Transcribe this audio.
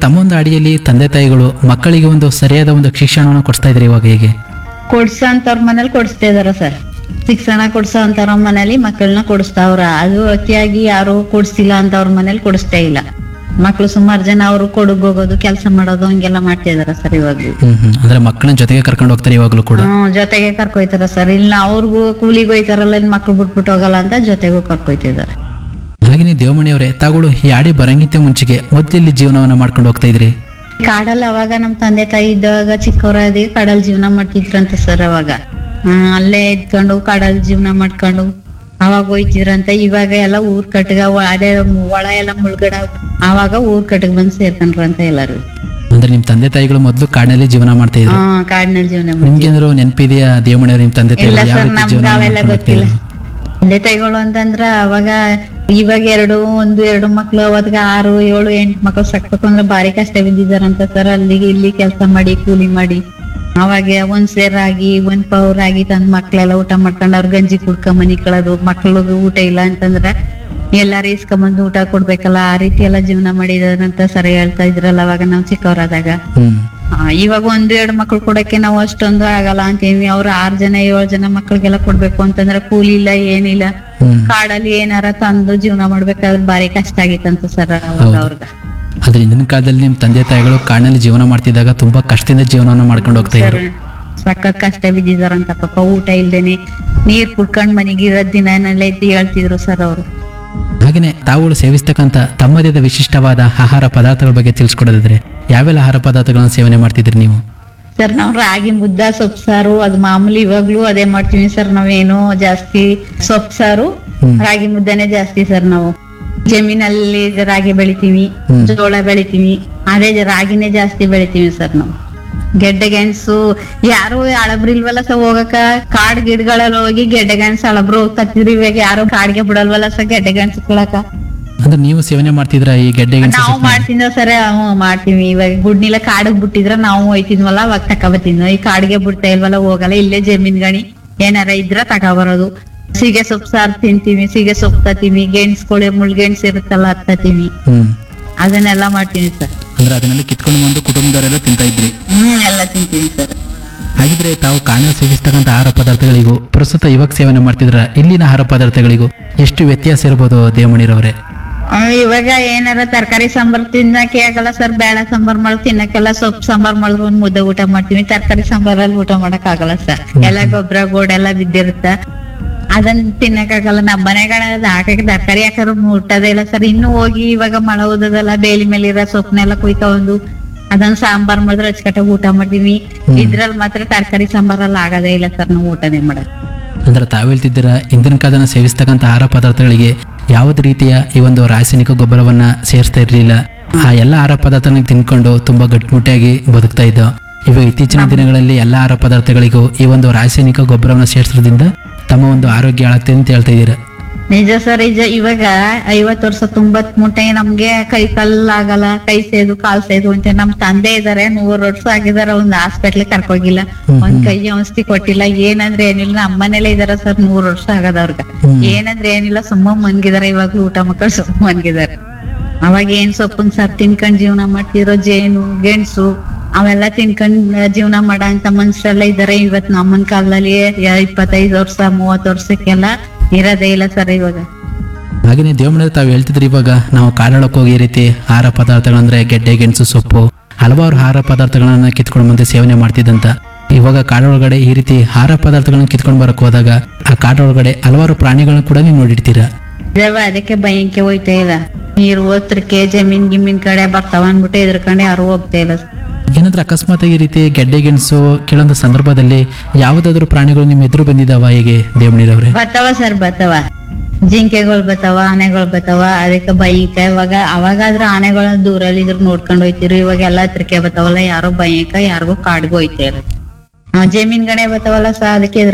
ತಮ್ಮ ಒಂದು ಅಡಿಯಲ್ಲಿ ತಂದೆ ತಾಯಿಗಳು ಮಕ್ಕಳಿಗೆ ಒಂದು ಸರಿಯಾದ ಒಂದು ಶಿಕ್ಷಣವನ್ನು ಕೊಡಿಸ್ತಾ ಇದ್ದಾರೆ ಇವಾಗ ಹೇಗೆ ಕೊಡ್ಸೋ ಅಂತವ್ರ ಮನೇಲಿ ಕೊಡಿಸ್ತಾ ಇದಾರ ಸರ್ ಶಿಕ್ಷಣ ಕೊಡ್ಸೋ ಅಂತವ್ರ ಮನೇಲಿ ಮಕ್ಕಳನ್ನ ಕೊಡಿಸ್ತಾವ್ರ ಅದು ಅತಿಯಾಗಿ ಯಾರು ಕೊಡ್ಸಿಲ್ಲ ಅಂತವ್ರ ಮನೇಲಿ ಕೊಡಿಸ್ತಾ ಇಲ್ಲ ಮಕ್ಳು ಸುಮಾರು ಜನ ಅವರು ಕೊಡಗ್ ಹೋಗೋದು ಕೆಲಸ ಮಾಡೋದು ಹಂಗೆಲ್ಲ ಮಾಡ್ತಾ ಇದಾರ ಸರ್ ಇವಾಗ್ಲೂ ಹ್ಮ್ ಹ್ಮ್ ಅಂದ್ರೆ ಮಕ್ಕಳನ್ನ ಜೊತೆಗೆ ಕರ್ಕೊಂಡು ಹೋಗ್ತಾರೆ ಇವಾಗಲೂ ಕೂಡ ಹ್ಮ್ ಜೊತೆಗೆ ಕರ್ಕೊಯ್ತಾರ ಸರ್ ಇಲ್ಲ ಅವ್ರಿಗೂ ಕೂಲಿಗೆ ಹೋಯ್ತಾರಲ್ಲ ಇನ್ ಮಕ್ಳು ಬಿಟ್ಬಿಟ್ಟು ಹೋಗಲ್ಲ ಅಂತ ಜೊತೆಗೂ ಕರ್ಕೊಯ್ತಿದಾರೆ ಹಾಗೆಯೇ ದೇವಮಣಿಯವರೇ ತಾಗಳು ಈ ಆಡಿ ಬರಂಗಿಂತ ಮುಂಚೆಗೆ ಮೊದಲಲ್ಲಿ ಜೀವನವನ್ನ ಮಾಡ್ಕೊಂಡು ಹೋಗ್ತಾ ಇದ್ರಿ ಕಾಡಲ್ಲಿ ಅವಾಗ ನಮ್ ತಂದೆ ತಾಯಿ ಇದ್ದಾಗ ಚಿಕ್ಕವರಾದಿ ಕಾಡಲ್ಲಿ ಜೀವನ ಮಾಡ್ತಿದ್ರಂತ ಸರ್ ಅವಾಗ ಹ್ಮ್, ಅಲ್ಲೇ ಇದ್ಕೊಂಡು ಕಾಡಲ್ಲಿ ಜೀವನ ಮಾಡ್ಕೊಂಡು ಅವಾಗ ಹೋಯ್ತಿದ್ರಂತ ಇವಾಗ ಎಲ್ಲ ಊರ್ ಕಟ್ಗ ಒ- ಅದೇ ಒಳ ಎಲ್ಲ ಮುಳ್ಗಡ ಅವಾಗ ಊರ್ ಕಟ್ಗ ಬಂದ್ ಸೇರ್ಕೊಂಡ್ರಂತ ಎಲ್ಲಾರು ಅಂದ್ರೆ ನಿಮ್ ತಂದೆ ತಾಯಿಗಳು ಮೊದಲು ಕಾಡಿನಲ್ಲಿ ಜೀವನ ಮಾಡ್ತಾ ಇದ್ರು ಹಾ ಕಾಡಿನಲ್ಲಿ ಜೀವನ ಮಾಡಿ ನಿಮ್ಗೆ ಏನಾದ್ರು ನೆನಪಿದೆಯಾ ದೇವಮಣಿಯವರು ನಿಮ್ ತಂದೆ ಇಲ್ಲ ತಾಯಿಗಳು ಯಾವ ಸರ್ ರೀತಿ ನಮ್ಗೆ ಜೀವನ ಅವೆಲ್ಲ ಮಾಡ್ಕೊಂಡು ಹೋಗ್ತಾ ಗೊತ್ತಿಲ್ಲ ಇದ್ರು? ತಂದೆ ತಾಯಿಗಳು ಅಂತಂದ್ರ ಅವಾಗ ಇವಾಗ ಎರಡು ಒಂದು ಎರಡು ಮಕ್ಳು ಅವತ್ಗ ಆರು ಏಳು ಎಂಟು ಮಕ್ಳು ಸಾಕ್ಬೇಕು ಅಂದ್ರೆ ಭಾರಿ ಕಷ್ಟ ಬಿದ್ದಿದಾರಂತ ಸರ್ ಅಲ್ಲಿಗೆ ಇಲ್ಲಿ ಕೆಲಸ ಮಾಡಿ ಕೂಲಿ ಮಾಡಿ ಅವಾಗ ಒಂದ್ ಸೇರ್ ರಾಗಿ ಒಂದ್ ಪೌರ್ ರಾಗಿ ತಂದ್ ಮಕ್ಳೆಲ್ಲ ಊಟ ಮಾಡ್ಕೊಂಡ್ ಅವ್ರ ಗಂಜಿ ಕುಡ್ಕೊಂಡ್ ಮನಿ ಕಳೋದು ಮಕ್ಳಿಗೆ ಊಟ ಇಲ್ಲ ಅಂತಂದ್ರ ಎಲ್ಲಾರು ಇಸ್ಕೊಂಬಂದು ಊಟ ಕೊಡ್ಬೇಕಲ್ಲ ಆ ರೀತಿ ಎಲ್ಲ ಜೀವನ ಮಾಡಿದಾರಂತ ಸರ್ ಹೇಳ್ತಾ ಇದ್ರಲ್ಲ ಅವಾಗ ನಾವ್ ಚಿಕ್ಕವರಾದಾಗ ಹ್ಮ್ ಆ, ಇವಾಗ ಒಂದು ಎರಡು ಮಕ್ಳು ಕೊಡಕ್ಕೆ ನಾವು ಅಷ್ಟೊಂದು ಆಗಲ್ಲ ಅಂತೀವಿ ಅವ್ರ ಆರ್ ಜನ ಏಳು ಜನ ಮಕ್ಳಿಗೆಲ್ಲ ಕೊಡ್ಬೇಕು ಅಂತಂದ್ರೆ ಕೂಲಿ ಇಲ್ಲ ಏನಿಲ್ಲ ಹ್ಮ್ ಕಾಡಲ್ಲಿ ಏನಾರ ತಂದು ಜೀವನ ಮಾಡ್ಬೇಕಾದ್ರೆ ಬಾರಿ ಕಷ್ಟ ಆಗಿತ್ತಂತ ಸರ್ ಅವಾಗ ಹೌದು. ಅವ್ರಗ ಆದ್ರೆ ಇಂದಿನ ಕಾಲದಲ್ಲಿ ನಿಮ್ ತಂದೆ ತಾಯಿಗಳು ಕಾಡಿನಲ್ಲಿ ಜೀವನ ಮಾಡ್ತಿದ್ದಾಗ ತುಂಬಾ ಕಷ್ಟದಿಂದ ಜೀವನವನ್ನು ಮಾಡ್ಕೊಂಡು ಹೋಗ್ತಾ ಇದ್ರು ಸಖತ್ ಕಷ್ಟ ಬಿದ್ದಿದಾರಂತ ಪಾಪ ಊಟ ಇಲ್ದೇನೆ ನೀರ್ ಕುಡ್ಕೊಂಡ್ ಮನೆಗೆ ಇರೋದ್ ದಿನನೆಲ್ಲ ಎದ್ದು ಹೇಳ್ತಿದ್ರು ಸರ್ ಅವರು ಹಾಗೇನೆ ತಾವುಗಳು ಸೇವಿಸ್ತಕ್ಕಂತ ತಮ್ಮದೇ ಆದ ವಿಶಿಷ್ಟವಾದ ಆಹಾರ ಪದಾರ್ಥಗಳ ಬಗ್ಗೆ ತಿಳಿಸ್ಕೊಡೋದಿದ್ರೆ ಯಾವೆಲ್ಲ ಆಹಾರ ಪದಾರ್ಥಗಳನ್ನ ಸೇವನೆ ಮಾಡ್ತಿದ್ರಿ ನೀವು ಸರ್ ನಾವ್ ರಾಗಿ ಮುದ್ದ ಸೊಪ್ಪು ಸಾರು ಅದು ಮಾಮೂಲಿ ಇವಾಗ್ಲೂ ಅದೇ ಮಾಡ್ತೀವಿ ಸರ್ ನಾವೇನು ಜಾಸ್ತಿ ಸೊಪ್ಪು ಸಾರು ಹ್ಮ್. ರಾಗಿ ಮುದ್ದನೆ ಜಾಸ್ತಿ ಸರ್ ನಾವು ಜಮೀನಲ್ಲಿ ರಾಗಿ ಬೆಳಿತೀವಿ ಹ್ಮ್. ಜೋಳ ಬೆಳಿತೀವಿ ಅದೇ ಜ- ರಾಗಿನೇ ಜಾಸ್ತಿ ಬೆಳಿತೀವಿ ಸರ್ ನಾವು ಗೆಡ್ಡೆ ಗೆಣಸು ಯಾರು ಅಳಬ್ರು ಇಲ್ವಲ್ಲ ಸರ್ ಹೋಗಕ ಕಾಡ್ ಗಿಡಗಳಲ್ಲಿ ಹೋಗಿ ಗೆಡ್ಡೆ ಗೆಣಸು ಅಳಬ್ರು ಹೋಗ್ತಿದ್ರು ಇವಾಗ ಯಾರು ಕಾಡ್ಗೆ ಬಿಡಲ್ವಲ್ಲ ಸರ್ ಗೆಡ್ಡೆ ಗೆಣಸು ಕೊಳಕ ಅಂದ್ರೆ ನೀವು ಸೇವನೆ ಮಾಡ್ತಿದ್ರ ಈ ಗೆಡ್ಡೆ ಗೆಣಸು ನಾವು ಸೊಪ್ಪನ್ನ? ಮಾಡ್ತಿದ್ವ ಸರ್ ಹ್ಞೂ ಮಾಡ್ತೀವಿ ಇವಾಗ ಗುಡ್ನಿಲ ಕಾಡಿಗೆ ಬಿಟ್ಟಿದ್ರ ನಾವು ಹೋಯ್ತಿದ್ವಲ್ಲ ಅವಾಗ ತಕೊಬತ್ತಿದ್ವಿ ಈ ಕಾಡಿಗೆ ಬಿಡ್ತಾ ಇಲ್ವಲ್ಲ ಹೋಗಲ್ಲ ಇಲ್ಲೇ ಜಮೀನ್ ಗಣಿ ಏನಾರ ಇದ್ರ ತಗೊಬರೋದು ಸೀಗೆ ಸೊಪ್ಪು ಸಾರು ತಿಂತೀವಿ ಸೀಗೆ ಸೊಪ್ಪು ತತ್ತೀವಿ ಗೆಣಸ್ಕೊಳೆ ಮುಳ್ಗೆಣ್ಸ್ ಇರುತ್ತಲ್ಲ ಅದ್ ತತ್ತೀವಿ ಹ್ಮ್ ಅದನ್ನೆಲ್ಲ ಮಾಡ್ತೀವಿ ಸರ್ ಅಂದ್ರೆ ಅದನ್ನೆಲ್ಲ ಕಿತ್ಕೊಂಡು ಬಂದು ಕುಟುಂಬದವರೆಲ್ಲ ತಿಂತಾ ಇದ್ರಿ ಹ್ಮ್ ಎಲ್ಲ ತಿಂತೀವಿ ಸರ್ ಹಾಗಿದ್ರೆ ತಾವು ಕಾಡಿನಲ್ಲಿ ಸೇವಿಸ್ತಕ್ಕಂಥ ಆಹಾರ ಪದಾರ್ಥಗಳಿಗೂ ಪ್ರಸ್ತುತ ಇವಾಗ ಸೇವನೆ ಮಾಡ್ತಿದ್ರ ಇಲ್ಲಿನ ಆಹಾರ ಪದಾರ್ಥಗಳಿಗೂ ಎಷ್ಟು ವ್ಯತ್ಯಾಸ ಇರ್ಬೋದು ದೇವಮಣಿರವರೇ ಹ್ಮ್, ಇವಾಗ ಏನಾರ ತರಕಾರಿ ಸಾಂಬಾರ್ ತಿನ್ನಕ್ಕೆ ಆಗಲ್ಲ ಸರ್ ಬೇಳೆ ಸಾಂಬಾರ್ ಮಾಡಿ ತಿನ್ನಕ್ಕೆಲ್ಲ ಸೊಪ್ಪು ಸಾಂಬಾರ್ ಮಾಡಿದ್ರು ಒಂದ್ ಮುದ್ದೆ ಊಟ ಮಾಡ್ತೀವಿ ತರಕಾರಿ ಸಾಂಬಾರಲ್ಲಿ ಊಟ ಮಾಡಕ್ ಆಗಲ್ಲ ಸರ್ ಎಲ್ಲ ಗೊಬ್ಬರ ಗೋಡೆಲ್ಲ ಬಿದ್ದಿರುತ್ತ ಅದನ್ನ ತಿನ್ನಕ್ಕಾಗಲ್ಲ ನಮ್ಮ ಮನೆಗಳ ಹಾಕಕ್ಕೆ ತರಕಾರಿ ಹಾಕಿದ್ರು ಮುಟ್ಟೋದೇ ಇಲ್ಲ ಸರ್ ಇನ್ನು ಹೋಗಿ ಇವಾಗ ಮಳೆ ಓದೋದಲ್ಲ ಬೇಲಿ ಮೇಲೆ ಇರೋ ಸೊಪ್ಪನ್ನೆಲ್ಲ ಕುಯ್ಕೊಂಡು ಅದನ್ನ ಸಾಂಬಾರ್ ಮಾಡಿದ್ರೆ ಅಚ್ಚಕಟ್ಟಾಗಿ ಊಟ ಮಾಡ್ತೀವಿ ಇದ್ರಲ್ಲಿ ಮಾತ್ರ ತರಕಾರಿ ಸಾಂಬಾರಲ್ಲಿ ಆಗೋದೇ ಇಲ್ಲ ಸರ್ ನಾವು ಊಟನೇ ಮಾಡೋದು ಅಂದ್ರೆ ತಾವು ಹೇಳ್ತಿದ್ದೀರಾ ಇಂದಿನ ಕಾಲದಲ್ಲಿ ಸೇವಿಸ್ತಕ್ಕಂಥ ಆಹಾರ ಪದಾರ್ಥಗಳಿಗೆ ಯಾವುದೇ ರೀತಿಯ ಈ ಒಂದು ರಾಸಾಯನಿಕ ಗೊಬ್ಬರವನ್ನ ಸೇರಿಸ್ತಾ ಇರಲಿಲ್ಲ ಆ ಎಲ್ಲ ಆಹಾರ ಪದಾರ್ಥನ ತಿನ್ಕೊಂಡು ತುಂಬಾ ಗಟ್ಟಿಮುಟ್ಟಿಯಾಗಿ ಬದುಕ್ತಾ ಇದ್ದ ಇವಾಗ ಇತ್ತೀಚಿನ ದಿನಗಳಲ್ಲಿ ಎಲ್ಲ ಆಹಾರ ಪದಾರ್ಥಗಳಿಗೂ ಈ ಒಂದು ರಾಸಾಯನಿಕ ಗೊಬ್ಬರವನ್ನು ಸೇರಿಸೋದ್ರಿಂದ ತಮ್ಮ ಒಂದು ಆರೋಗ್ಯ ಹಾಳಾಗ್ತಿದೆ ಅಂತ ಹೇಳ್ತಾ ಇದ್ದೀರಾ ನಿಜ ಸರ್ ನಿಜ ಇವಾಗ ಐವತ್ ವರ್ಷ ತುಂಬತ್ ಮುಟ್ಟೆ ನಮ್ಗೆ ಕೈ ಕಲ್ಲಾಗಲ್ಲ ಕೈ ಸೇದು ಕಾಲ್ ಸೇದು ಅಂತ ನಮ್ ತಂದೆ ಇದಾರೆ ನೂರ್ ವರ್ಷ ಆಗಿದಾರೆ ಒಂದ್ ಹಾಸ್ಪಿಟ್ಲ್ ಕರ್ಕೋಗಿಲ್ಲ ಒಂದ್ ಕೈ ಔಷಧಿ ಕೊಟ್ಟಿಲ್ಲ ಏನಂದ್ರೆ ಏನಿಲ್ಲ ನಮ್ಮ ಮನೇಲೆ ಇದಾರ ಸರ್ ನೂರ್ ವರ್ಷ ಆಗದ ಅವ್ರಗ ಹ್ಮ್. ಏನಂದ್ರೆ ಏನಿಲ್ಲ ಸುಮ್ಮ ಮನ್ಗಿದಾರೆ ಇವಾಗ ಊಟ ಮಕ್ಕಳು ಸುಮ್ಮ ಮನ್ಗಿದಾರೆ ಅವಾಗ ಏನ್ ಸೊಪ್ಪಿನ ಸಾರ್ ತಿನ್ಕೊಂಡ್ ಜೀವನ ಮಾಡ್ತಿರೋ ಜೇನು ಗೆಣಸು ಅವೆಲ್ಲ ತಿನ್ಕೊಂಡ್ ಜೀವನ ಮಾಡೋ ಅಂತ ಮನ್ಸರೆಲ್ಲ ಇದಾರೆ ಇವತ್ ನಮ್ಮನ್ ಕಾಲದಲ್ಲಿ ಇಪ್ಪತ್ತೈದು ವರ್ಷ ಮೂವತ್ ವರ್ಷಕ್ಕೆಲ್ಲ ಇರೋದೇ ಇಲ್ಲ ಸರ್ ಇವಾಗ ಹಾಗೆಯೇ ದೇವಮನೆ ತಾವು ಹೇಳ್ತಿದ್ರಿ ಇವಾಗ ನಾವು ಕಾಡೊಳಕ್ಕೆ ಹೋಗಿ ಈ ರೀತಿ ಆಹಾರ ಪದಾರ್ಥಗಳಂದ್ರೆ ಗೆಡ್ಡೆ ಗೆಣಸು ಸೊಪ್ಪು ಹಲವಾರು ಆಹಾರ ಪದಾರ್ಥಗಳನ್ನ ಕಿತ್ಕೊಂಡು ಬಂದು ಸೇವನೆ ಮಾಡ್ತಿದ್ದಂತ ಇವಾಗ ಕಾಡೊಳಗಡೆ ಈ ರೀತಿ ಆಹಾರ ಪದಾರ್ಥಗಳನ್ನ ಕಿತ್ಕೊಂಡು ಬರಕ್ ಹೋದಾಗ ಆ ಕಾಡೊಳಗಡೆ ಹಲವಾರು ಪ್ರಾಣಿಗಳನ್ನ ಕೂಡ ನೀವು ನೋಡಿರ್ತೀರಾ ಇದಾವ ಅದಕ್ಕೆ ಭಯಂಕೆ ಹೋಯ್ತಾ ಇಲ್ಲ ನೀರು ಓತ್ರಕ್ಕೆ ಜಮೀನ್ ಗಿಮೀನ್ ಕಡೆ ಬರ್ತಾವ ಅನ್ಬಿಟ್ಟು ಎದ್ರಕಂಡೆ ಯಾರು ಹೋಗ್ತಾ ಇಲ್ಲ ಏನಾದ್ರೂ ಅಕಸ್ಮಾತ್ ಈ ರೀತಿ ಗೆಡ್ಡೆ ಗೆಣಸು ಕೆಲವೊಂದು ಸಂದರ್ಭದಲ್ಲಿ ಯಾವುದಾದ್ರೂ ಪ್ರಾಣಿಗಳು ನಿಮ್ಮ ಎದುರು ಬಂದಿದ್ದಾವ ಹೇಗೆ ದೇವಣಿರವ್ರೆ ಬರ್ತಾವ ಸರ್ ಬರ್ತಾವ ಜಿಂಕೆಗಳು ಬರ್ತಾವ ಆನೆಗಳು ಬರ್ತಾವ ಅದಕ್ಕೆ ಭಯಂಕ ಇವಾಗ ಅವಾಗಾದ್ರ ಆನೆಗಳ ದೂರಲ್ಲಿ ಇದ್ರ ನೋಡ್ಕೊಂಡು ಹೋಯ್ತಿರು ಇವಾಗ ಎಲ್ಲಾ ಹತ್ರಕ್ಕೆ ಬರ್ತಾವಲ್ಲ ಯಾರೋ ಭಯಂಕ ಯಾರಿಗೂ ಕಾಡ್ಗೂ ಹೋಯ್ತಾ ಇಲ್ಲ ಜಮೀನ್ ಗಣೆ ಬರ್ತಾವಲ್ಲ ಸರ್ ಅದಕ್ಕೆ